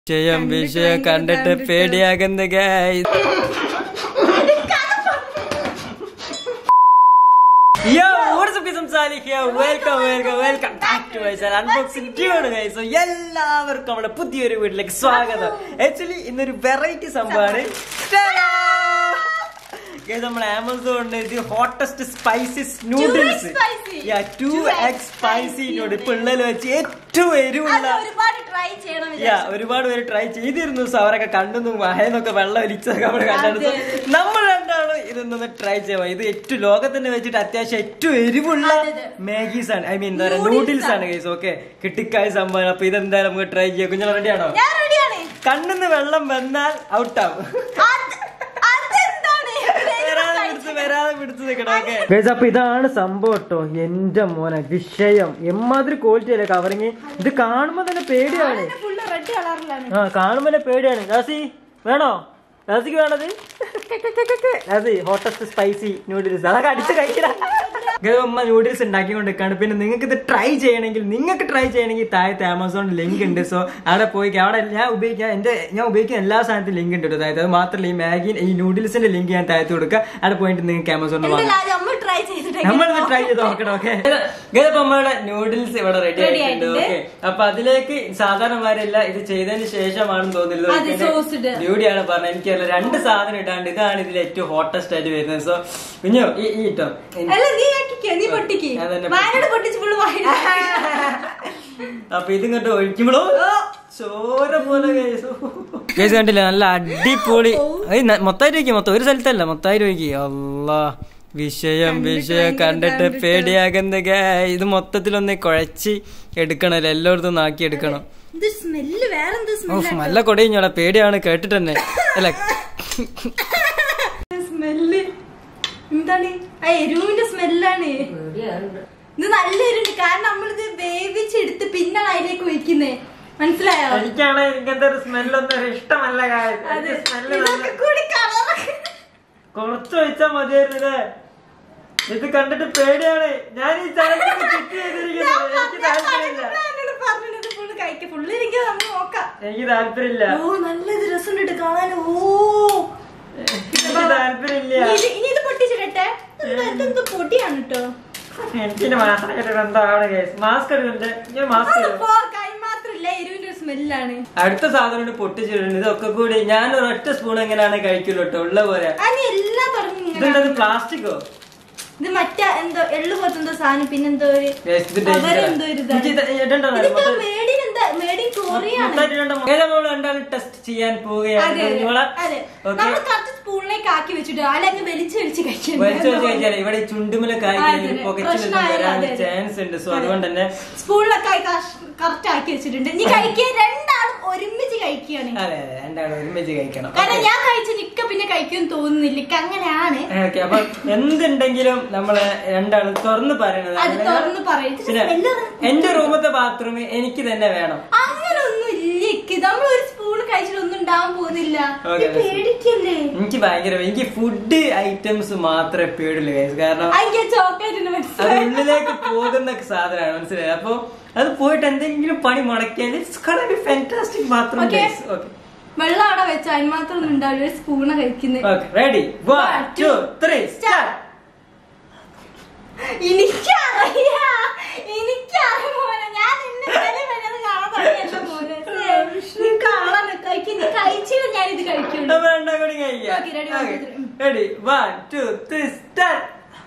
വിഷയം വിഷയം കണ്ടിട്ട് പേടിയാകുന്ന guys. Yo, what's up, guys? I'm Salih here. Welcome, welcome, welcome back to my channel. Unboxing Tune, guys. So, എല്ലാവർക്കും നമ്മുടെ പുതിയൊരു വീട്ടിലേക്ക് സ്വാഗതം ആക്ച്വലി ഇന്നൊരു വെറൈറ്റി സംഭവമാണ് Guys, നമ്മൾ ആമസോണിന് ഇത് hottest spices noodles spicy. Two Two X X spicy spicy noodle പിള്ളേർ വെച്ച് ഏറ്റവും എരിവുള്ള അത് ഒരുപാട് ട്രൈ ചെയ്യണം യാ വിചാരിച്ചു. ഒരുപാട് പേര് ട്രൈ ചെയ്തിരുന്നു സോ അവരൊക്കെ കണ്ടെന്നു മഹേന്നൊക്കെ വെള്ളം ഒലിച്ചതൊക്കെ നമ്മൾ കണ്ടെടുത്തു അതെ, അതെ. നമ്മൾ രണ്ടാളും ഇതൊന്നൊന്ന് ട്രൈ ചെയ്യാം ഇത് ഏറ്റവും ലോകത്തിന് വെച്ചിട്ട് അത്യാവശ്യം ഏറ്റവും എരിവുള്ള അതെ, അതെ. മാഗീസ് ആണ് ഐ മീൻ എന്താ പറയുക Noodles നൂഡിൽസ് ആണ് ആണ്. ഗൈസ് ഓക്കെ കിട്ടിക്കായ സംഭവം അപ്പൊ ഇതെന്തായാലും നമുക്ക് ട്രൈ ചെയ്യാം കുഞ്ഞു റെഡിയാണോ ഞാൻ റെഡിയാണ് കണ്ണിന്ന് വെള്ളം വന്നാൽ ഔട്ടാവും അതെന്താണ് വരാതെ പിടിച്ച് വരാതെ പിടിച്ച് നിൽക്കണം ഓക്കെ അപ്പൊ ഇതാണ് സംഭവം കേട്ടോ എന്റെ മോനെ വിഷയം എമ്മാതിരി ക്വാളിറ്റി അല്ലേ കവറിങ് ഇത് കാണുമ്പോ തന്നെ പേടിയാണ് ഫുള്ള് റെഡ് കളറിലാണ് ആ കാണുമ്പോ തന്നെ പേടിയാണ് ദാസി വേണോ ദാസിക്ക് വേണത് ദാസി ഹോട്ടസ്റ്റ് സ്പൈസി നൂഡിൽസ് അതൊക്കെ അടിച്ച് കഴിക്കല ഉമ്മ നൂഡിൽസ് ഉണ്ടാക്കിക്കൊണ്ടിരിക്കാണ് പിന്നെ നിങ്ങൾക്ക് ഇത് ട്രൈ ചെയ്യണമെങ്കിൽ നിങ്ങൾക്ക് ട്രൈ ചെയ്യണമെങ്കിൽ താഴത്തെ ആമസോൺ ലിങ്ക് ഉണ്ട് സോ അവിടെ പോയി അവിടെ ഞാൻ ഉപയോഗിക്കാൻ എന്റെ ഞാൻ ഉപയോഗിക്കുന്ന എല്ലാ സാധനത്തിനും ലിങ്ക് ഉണ്ട് കേട്ടോ അതായത് അത് മാത്രമല്ല ഈ മാഗി ഈ നൂഡിൽസിന്റെ ലിങ്ക് ഞാൻ താഴത്ത് കൊടുക്കുക അവിടെ പോയിട്ട് നിങ്ങൾക്ക് ആമസോണിൽ എന്റെ വാങ്ങാം രാജ അമ്മ ട്രൈ ചെയ്തിട്ട് നമ്മളിത് ട്രൈ ചെയ്ത് നോക്കണം ഓക്കെ അപ്പൊ നമ്മളുടെ നൂഡിൽസ് ഇവിടെ റെഡി Ready ആയിട്ടുണ്ട് ആയിട്ടുണ്ട്. ഓക്കെ അപ്പൊ അതിലേക്ക് സാധാരണമാരല്ല ഇത് ചെയ്തതിന് ശേഷമാണെന്ന് തോന്നുന്നത് അത് sauce ഇടുക. ബ്യൂട്ടിയാണ് പറഞ്ഞത് എനിക്കല്ല രണ്ട് സാധനം ഇടാണ്ട് ഇതാണ് ഇതിൽ ഏറ്റവും ഹോട്ടസ്റ്റ് ആയിട്ട് വരുന്നത് സോ കുഞ്ഞോ ഈ ഈ ഇട്ടോ അല്ല നീ ആക്കിക്കോ നീ പൊട്ടിക്ക് ഞാൻ തന്നെ വായനോട് പൊട്ടിച്ച് ഫുള്ള് വായന അപ്പൊ ഇത് ഇങ്ങോട്ട് ഒഴിക്കുമ്പോഴോ ചോര പോലെ കേസ് കണ്ടില്ല നല്ല അടിപൊളി മൊത്തമായിട്ട് വയ്ക്കും മൊത്തം ഒരു സ്ഥലത്തല്ല മൊത്തമായിട്ട് വയ്ക്കും അല്ലാ വിഷയം വിഷയം കണ്ടിട്ട് പേടിയാകുന്ന guy. ഇത് മൊത്തത്തിലൊന്ന് കുഴച്ച് എടുക്കണല്ലോ എല്ലായിടത്തും നാക്കി എടുക്കണം ഇത് സ്മെല്ല് വേറെന്ത് ഓ നല്ല കൊടയിഞ്ഞോളെ പേടിയാണ് കേട്ടിട്ട് തന്നെ അല്ല സ്മെല്ല് എന്താണ് ആ എരിവിന്റെ സ്മെല്ലാണ് ഇത് നല്ല എരിവുണ്ട് കാരണം നമ്മളിത് വേവിച്ചെടുത്ത് പിന്നാണ് അതിലേക്ക് ഒഴിക്കുന്നേ മനസ്സിലായോ എനിക്കാണ് ഇങ്ങനത്തെ ഒരു സ്മെല്ലൊന്നും ഇഷ്ടമല്ല അത് ഇതൊക്കെ കൂടി കളറൊക്കെ കുറച്ച് ഒഴിച്ചാ മതിയായിരുന്നില്ലേ ഇത് കണ്ടിട്ട് പേടിയാണ് ഞാൻ ഈ ചാനൽ കിറ്റ് ചെയ്തിരിക്കുന്നത് എനിക്ക് താല്പര്യമില്ല ഫുള്ള് എനിക്ക് നമുക്ക് നോക്കാം എനിക്ക് താല്പര്യമില്ല ഓ നല്ലത് രസമുണ്ട് കാണാൻ ഓ എനിക്ക് താല്പര്യമില്ല ഇത് ഇനി ഇത് പൊട്ടിച്ചിടട്ടെ ഇതെന്തോ പൊടിയാണ് കേട്ടോ എനിക്കിന്റെ മാസ്ക് ഇട്ടിട്ട് എന്താണ് കേസ് മാസ്ക് ഇടുന്നുണ്ട് ഞാൻ മാസ്ക് ഇടും അതിപ്പോ കൈ മാത്രല്ല എരിവിന്റെ സ്മെല്ലാണ് അടുത്ത സാധനം പൊട്ടിച്ചിട്ടുണ്ട് ഇതൊക്കെ കൂടി ഞാൻ ഒരൊറ്റ സ്പൂൺ എങ്ങനെയാണ് കഴിക്കുള്ളൂ കേട്ടോ ഉള്ള പോലെ അതിന് എല്ലാം തുടങ്ങി ഇങ്ങനെ ഇതെന്തത് പ്ലാസ്റ്റിക്കോ ഇത് മറ്റേ എന്തോ എള്ളു പോലത്തെ എന്തോ സാധനം പിന്നെന്തോ ഒരു Guys, ഇത് cover danger ആ. എന്തോ ഒരു ഇതാണ്. എനിക്ക് ഇത് ഇടണ്ടോ? ഇതിപ്പോ മൊത്തം- മേഡിൻ എന്താ മേഡിൻ കൊറിയാണ് മൊത്തമായിട്ട് ഇടണ്ട. ഏതാ നമ്മള് രണ്ടാളും ടെസ്റ്റ് ചെയ്യാൻ പോവുകയാണ് അതെ അതെ കുഞ്ഞുമോളെ. അതെ Okay. നമ്മൾ കുറച്ച് സ്പൂണിലേക്ക് ആക്കി വെച്ചിട്ട് അല്ലെങ്കിൽ വലിച്ചു വലിച്ച് വലിച്ചു വെച്ച് കഴിഞ്ഞാൽ ഇവിടെ ഈ ചുണ്ടുമലൊക്കെ ആയി അതെ, അതെ. പൊക്കച്ചിൽ പ്രശ്നമായാലും വരാൻ അതെ, അതെ. ചാൻസ് ഉണ്ട് സോ അതെ. അതുകൊണ്ട് തന്നെ സ്പൂണിലൊക്കെ ആയി കറക്റ്റ് ആക്കി വെച്ചിട്ടുണ്ട് ഇനി കഴിക്കുക രണ്ടാളും ഒരുമിച്ച് കഴിക്കുകയാണ് അതെ അതെ രണ്ടാളും ഒരുമിച്ച് കഴിക്കണം കാരണം ഞാൻ കഴിച്ച നിക്ക പിന്നെ കഴിക്കുമെന്ന് തോന്നുന്നില്ല ഇക്ക അങ്ങനെയാണ് ഓക്കെ അപ്പൊ എന്തുണ്ടെങ്കിലും നമ്മള് രണ്ടാളും തുറന്ന് പറയണത് അത് തുറന്ന് പറയും ഇതിന് പിന്നെ smell ഒന്നും- എന്റെ റൂമത്തെ ബാത്റൂം എനിക്ക് തന്നെ വേണം അങ്ങനൊന്നും ഇല്ല ഇക്ക നമ്മൾ ഒരു സ്പൂൺ കഴിച്ചിട്ട് ഒന്നും ഉണ്ടാവാൻ പോകുന്നില്ല Okay, ഇത് പേടിക്കല്ലേ എനിക്ക് ഭയങ്കര എനിക്ക് ഫുഡ് ഐറ്റംസ് മാത്രമേ പേടുള്ളൂ guys. കാരണം എനിക്ക് ചോക്ലേറ്റിന് അത് മനസ്സിലായി ഉള്ളിലേക്ക് പോകുന്ന സാധനമാണ് മനസ്സിലായി അപ്പൊ അത് പോയിട്ട് എന്തെങ്കിലും പണി മുടക്കിയാൽ ഫാന്റാസ്റ്റിക് ബാത്റൂം Okay. ഓക്കെ വെള്ളം അവിടെ വെച്ച് അതിന് മാത്രം ഒന്നും ഉണ്ടാവില്ല ഒരു സ്പൂണ് കഴിക്കുന്നത് okay ready one two three start എനിക്കറിയാം എനിക്കറിയാം മോനെ ഞാൻ നിന്നെ ഇന്നലെ വരെ അത് കാണാൻ തുടങ്ങിയല്ലോ മോനെ നീ കാണാൻ കഴിക്കും നീ കഴിച്ചില്ല ഞാൻ ഇത് കഴിക്കുള്ളൂ വേണ്ട കൂടി Okay, ready, one, two, three. Ready one two three start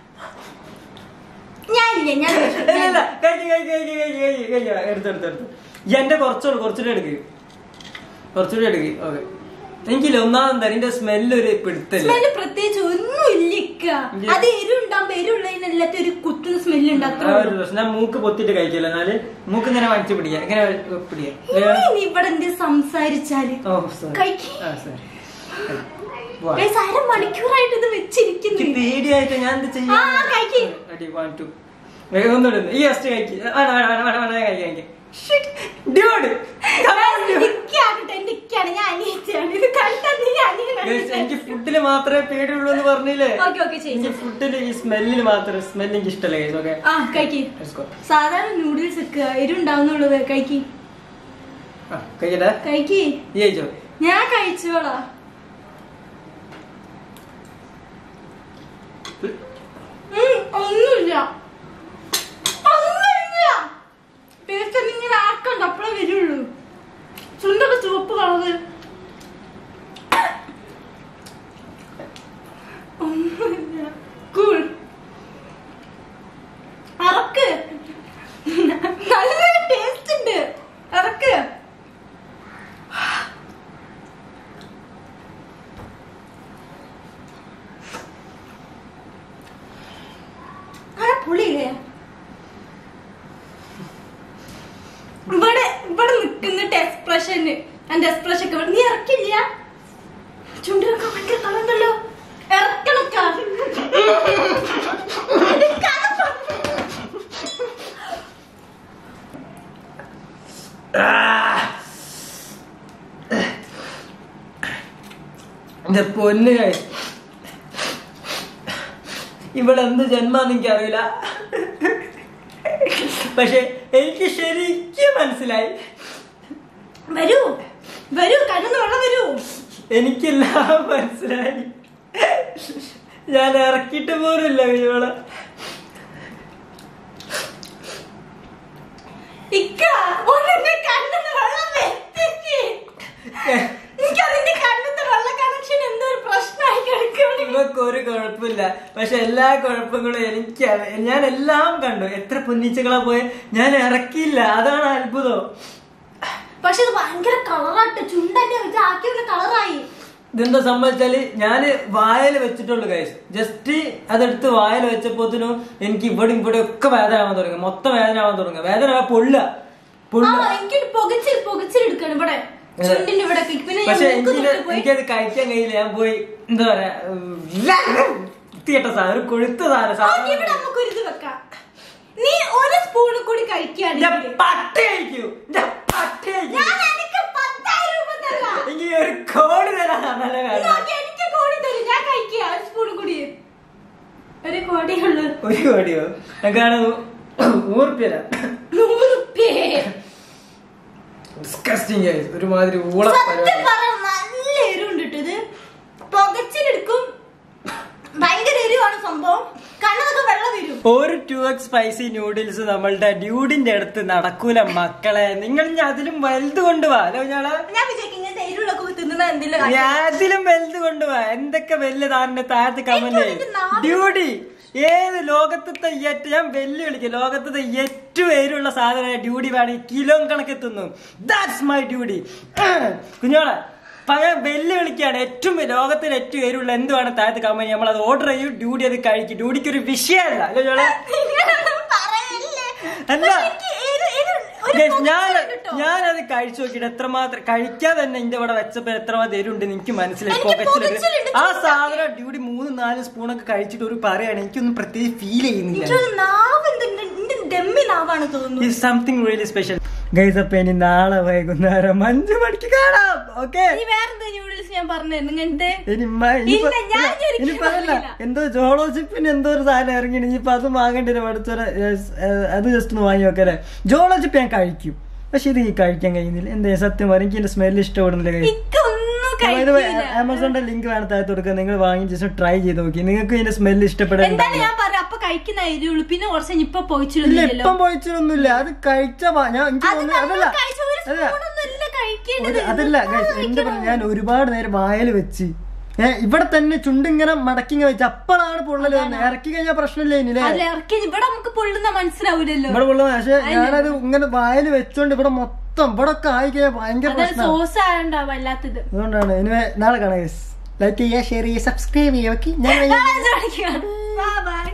ഞാനില്ല ഞാൻ ഇല്ല കഴിക്കും കഴിക്കും കഴിക്കും കഴിക്കും കഴിക്കും കഴിക്കും എടുത്തു എടുത്തു എടുത്തു എന്റെ കുറച്ചുകൂടെ കുറച്ചുകൂടെ എടുക്ക് കുറച്ചുകൂടെ എടുക്ക് ഓക്കെ എനിക്കില്ല ഒന്നാമത് തരം എന്റെ സ്മെല്ല് ഒരു പിടുത്തല്ല സ്മെല്ല് പ്രത്യേകിച്ച് ഒന്നും ഇല്ലിക്ക അത് എരുണ്ടാകുമ്പോ എരുള്ളതിനെല്ലാത്ത ഒരു കുത്തുന്ന സ്മെല്ല് ആ ഉണ്ടാക്കും ഒരു പ്രശ്നം ഞാൻ മൂക്ക് പൊത്തിട്ട് കഴിക്കില്ല എന്നാല് മൂക്ക് ഇങ്ങനെ വലിച്ചു പിടിക്കുക ഇങ്ങനെ പിടിക്കുക നീ ഇവിടെ എന്ത് സംസാരിച്ചാല് ഓ സോറി കഴിക്ക്. ആ സോറി Guys, അരമണിക്കൂറായിട്ട് ഇത് വെച്ചിരിക്കുന്നു പേടിയായിട്ട് ഞാൻ എന്ത് ആ, കഴിക്ക്. റെഡി വൺ ടു ഒന്നുകൂടെ ഈ ഫസ്റ്റ് കഴിക്ക് വേണം വേണം വേണം വേണം വേണം കഴിക്കാം കഴിക്കാം ഡ്യൂഡ് നിക്കാകട്ടെ എന്റെ ഇക്കാണ് ഞാൻ അനിയത്തിയാണ് ഇത് കണ്ടാ നീ അനിയനാണ് എനിക്ക് ഫുഡില് മാത്രമേ പേടിയുള്ളൂ എന്ന് പറഞ്ഞില്ലേ ഓക്കെ ഓക്കെ ചെയ്യും എനിക്ക് ഫുഡില് ഈ സ്മെല്ലിൽ മാത്രം സ്മെൽ എനിക്ക് ഇഷ്ടമല്ല ഗൈസ് ഓക്കെ ആ കഴിക്ക് സാധാരണ നൂഡിൽസ് ഒക്കെ എരിവുണ്ടാവുന്നുള്ളൂ കഴിക്ക് ആ, കഴിക്കട്ടെ കഴിക്കി ഈ കഴിച്ചോ ഞാൻ കഴിച്ചോളാ ഉം, ഒന്നുമില്ല ഒന്നുമില്ല ടേസ്റ്റ് ഇങ്ങനെ ആക്കണ്ട അപ്പഴേ വരുള്ളൂ ചുണ്ടൊക്കെ ചുവപ്പ് കളറ് ഒന്നുമില്ല കൂൾ അറക്ക് നല്ല ടേസ്റ്റ് ഉണ്ട് അറക്ക് ആ പുളിയില്ലേ ഇവിടെ ഇവിടെ നിൽക്കുന്നുണ്ട് എക്സ്പ്രഷന് എന്റെ എക്സ്പ്രഷൻ ഒക്കെ നീ ഇറക്കില്ല ചുണ്ടിലൊക്കെ ഭയങ്കര കളണ്ടല്ലോ ഇറക്കണക്ക എന്റെ പൊന്ന് guys. ഇവിടെ എന്ത് ജന്മാന്ന് എനിക്കറിയില്ല പക്ഷെ എനിക്ക് ശരിക്കും മനസ്സിലായി വരൂ വരൂ കണ്ണു വെള്ളം വരൂ എനിക്കെല്ലാം മനസ്സിലായി ഞാൻ ഇറക്കിയിട്ട് പോലുമില്ല വിജയോളെ ഇക്ക ഒന്നിന്റെ കണ്ണിന്ന് വെള്ളം വെത്തിക്ക് എനിക്ക് അതിന്റെ കണ്ണിന്റെ വെള്ള കണക്ഷൻ എന്തോ ഒരു പ്രശ്നമായി കിടക്കുകയാണ് ഇവക്ക് ഒരു കുഴപ്പമില്ല പക്ഷെ എല്ലാ കുഴപ്പങ്ങളും എനിക്കാണ് ഞാൻ എല്ലാം കണ്ടു എത്ര പൊന്നിച്ചകളാ പോയെ ഞാൻ ഇറക്കിയില്ല അതാണ് അത്ഭുതം പക്ഷെ ഇത് ഭയങ്കര കളറാട്ട് ചുണ്ടന്നെ വെച്ച് ആക്കിയുള്ള കളറായി ഇതെന്താ സംഭവിച്ചാല് ഞാന് വായൽ വെച്ചിട്ടുള്ളൂ കൈസ് ജസ്റ്റ് അതെടുത്ത് വായൽ വെച്ചപ്പോത്തിനും എനിക്ക് ഇവിടെ ഇവിടെ ഒക്കെ വേദന ആവാൻ തുടങ്ങി മൊത്തം വേദന ആവാൻ തുടങ്ങി വേദന ആവാൻ പൊള്ള ആ പൊള്ള എനിക്ക് പുകച്ചിൽ പുകച്ചിൽ എടുക്കണം ഇവിടെ ചുണ്ടിന്റെ ഇവിടെ പിന്നെ ഞാൻ പക്ഷെ മൂക്ക് എനിക്ക് തൊട്ട് പോയി എനിക്കത് കഴിക്കാൻ കഴിയില്ല ഞാൻ പോയി എന്താ പറയാ വൃത്തികെട്ട സാധനം ഒരു കൊഴുത്ത സാധനം ആ, സാധനം ഇവിടെ നമുക്ക് ഒരു ഇത് വെക്കാം നീ ഒരു സ്പൂൺ കൂടി ഞാൻ കഴിക്കുകയാണെങ്കിൽ പട്ട കഴിക്കൂ ഞാൻ പട്ട കഴിക്കൂ ഞാൻ എനിക്ക് പത്തായിരം രൂപ തരാം എനിക്ക് ഒരു കോടി തരാൻ നല്ല വേണ്ട നോക്കി, എനിക്ക് കോടി തരും ഞാൻ കഴിക്കുക ഒരു സ്പൂൺ കൂടി ഒരു കോടിയുള്ളൂ ഒരു കോടിയോ ഞാൻ ഊർപ്പില്ല നൂറ് റുപ്യേ ഡിസ്കസ്റ്റിംഗ് ഒരുമാതിരി ഊള സത്യം പരിപാടി പറ നല്ല എരിവുണ്ട് കേട്ടോ ഇത് പുകച്ചിലെടുക്കും ഭയങ്കര എരിവാണ് സംഭവം കണ്ണതൊക്കെ വെള്ളം വരും ഒരു ടു എക്സ് സ്പൈസി നൂഡിൽസ് നമ്മളുടെ ഡ്യൂഡിന്റെ അടുത്ത് നടക്കൂല മക്കളെ നിങ്ങൾ ഇനി അതിലും വലുത് കൊണ്ടുപോവാ അല്ലോ ഞാളെ ഞാൻ വിചാരിക്കും ഇങ്ങനത്തെ എരിവുള്ളൊക്കെ തിന്നുന്ന എന്തെങ്കിലും ഞാൻ അതിലും വലുത് കൊണ്ടുപോവാ എന്തൊക്കെ വലിയ താറിന്റെ താഴത്ത് കമന്റ് എനിക്ക് നാളെ- ഡ്യൂഡി ഏത് ലോകത്തെ ഏറ്റവും ഞാൻ വെല്ലുവിളിക്കും ലോകത്തെ ഏറ്റവും എരിവുള്ള സാധനം ഡ്യൂഡി വേണമെങ്കിൽ കിലോ കണക്ക് തിന്നും ദാറ്റ്സ് മൈ ഡ്യൂഡി കുഞ്ഞോളെ പകരം വെല്ലുവിളിക്കാണ് ഏറ്റവും ലോകത്തിൽ ഏറ്റവും എരിവുള്ള എന്തുവാണ് താഴത്ത് കമ്പനി നമ്മൾ അത് ഓർഡർ ചെയ്യും ഡ്യൂഡി അത് കഴിക്കും ഡ്യൂഡിക്ക് ഒരു വിഷയമല്ല അല്ലേ ചോളെ ഇങ്ങനൊന്നും പറയല്ലേ. അല്ല. പക്ഷെ എനിക്ക് എരി- എരി- ഒരു Guys, ഞാൻ പുകച്ചിലുണ്ട് കേട്ടോ. ഞാനത് കഴിച്ചു നോക്കിയിട്ട് എത്രമാത്രം കഴിക്കാതെ തന്നെ എന്റെ ഇവിടെ വെച്ചപ്പോ എത്രമാത്രം എരുണ്ട് എനിക്ക് മനസ്സിലായി എനിക്ക് പുകച്ചിലുണ്ട് പുകച്ചിലുണ്ട്, ആ ചൂടാക്കി. സാധനം ഡ്യൂട്ടി മൂന്ന് നാല് സ്പൂണൊക്കെ കഴിച്ചിട്ട് ഒരു പറയാണ് എനിക്കൊന്നും പ്രത്യേകിച്ച് ഫീൽ ചെയ്യുന്നില്ല എനിക്കൊരു നാവ് എന്തുണ്ട് എന്റെ ഡെമ്മി നാവാണ് തോന്നുന്നു is something really special guys അപ്പൊ ഇനി നാളെ വൈകുന്നേരം അഞ്ചു മണിക്ക് കാണാം ഓക്കെ ഇനി വേറെന്താ ന്യൂഡിൽസ് ഞാൻ പറഞ്ഞിരുന്നു ഇങ്ങനത്തെ ഇനി മ- ഇനിയിപ്പോ- ഇല്ല, ഞാൻ ഒരിക്കലും ഇനിയിപ്പോ അതല്ല പറയില്ല. എന്തോ ജോളോ ചിപ്പിന് എന്തോ ഒരു സാധനം ഇറങ്ങി ഇനിയിപ്പോ അത് വാങ്ങേണ്ടി പഠിച്ചോരെ അത് ജസ്റ്റ് ഒന്ന് വാങ്ങി വെക്കല്ലേ ജോളോ ചിപ്പ് ഞാൻ കഴിക്കും പക്ഷെ ഇത് ഈ കഴിക്കാൻ കഴിയുന്നില്ല എന്താ സത്യം പറയും എനിക്ക് എന്റെ സ്മെല്ല് ഇഷ്ടപ്പെടുന്നില്ല guys. ഇക്ക ഒന്നും ഇത് കഴിക്കില്ല ആമസോണിന്റെ ലിങ്ക് വേണം താഴത്ത് കൊടുക്കുക നിങ്ങൾ വാങ്ങി ജസ്റ്റ് ട്രൈ ചെയ്ത് നോക്കി നിങ്ങൾക്ക് ഇതിന്റെ സ്മെല്ല് ഇഷ്ടപ്പെടാൻ എന്തായാലും ഞാൻ പറയാം അപ്പൊ കഴിക്കുന്ന എരിവുള്ളൂ പിന്നെ കുറച്ച് കഴിഞ്ഞ് ഇപ്പൊ ഇല്ല പോയിച്ചിരുന്നില്ലല്ലോ ഇപ്പം പോയിച്ചൊന്നുമില്ല അത് കഴിച്ച വാ- ഞാൻ എനിക്ക് അത് തോന്നുന്നു നമ്മൾ അതല്ല കഴിച്ച ഒരു അതല്ല സ്പൂണൊന്നുമില്ല കഴിക്കേണ്ടത് ഒരു- അതല്ല ഇത് guys, ഇപ്പൊ എന്റെ കഴിക്കണം. പ്ര- ഞാൻ ഒരുപാട് നേരം വായൽ വെച്ച് ഏ ഇവിടെ തന്നെ ചുണ്ടിങ്ങനെ മടക്കിങ്ങ വെച്ച് അപ്പോഴാണ് പൊള്ളല് വന്നത് ഇറക്കി കഴിഞ്ഞാൽ പ്രശ്നമില്ല ഇനില്ലേ അതിൽ ഇറക്കി ഇവിടെ നമുക്ക് പൊള്ളുന്ന മനസ്സിലാവൂലല്ലോ ഇവിടെ പൊള്ളുന്നത് പക്ഷെ ഞാനത് ഇങ്ങനെ വായൽ വെച്ചോണ്ട് ഇവിടെ മൊത്തം ഇവിടെ ഒക്കെ ആയി കഴിഞ്ഞാൽ ഭയങ്കര അതൊരു പ്രശ്നമാണ് സോസ് ആയതുകൊണ്ടാ വല്ലാത്തത് അതുകൊണ്ടാണ് ഇനി നാളെ കാണാം ലൈക്ക് ചെയ്യുക ഷെയർ ചെയ്യുക സബ്സ്ക്രൈബ് ചെയ്യുക ഓക്കെ ഞാൻ ബൈ ബൈ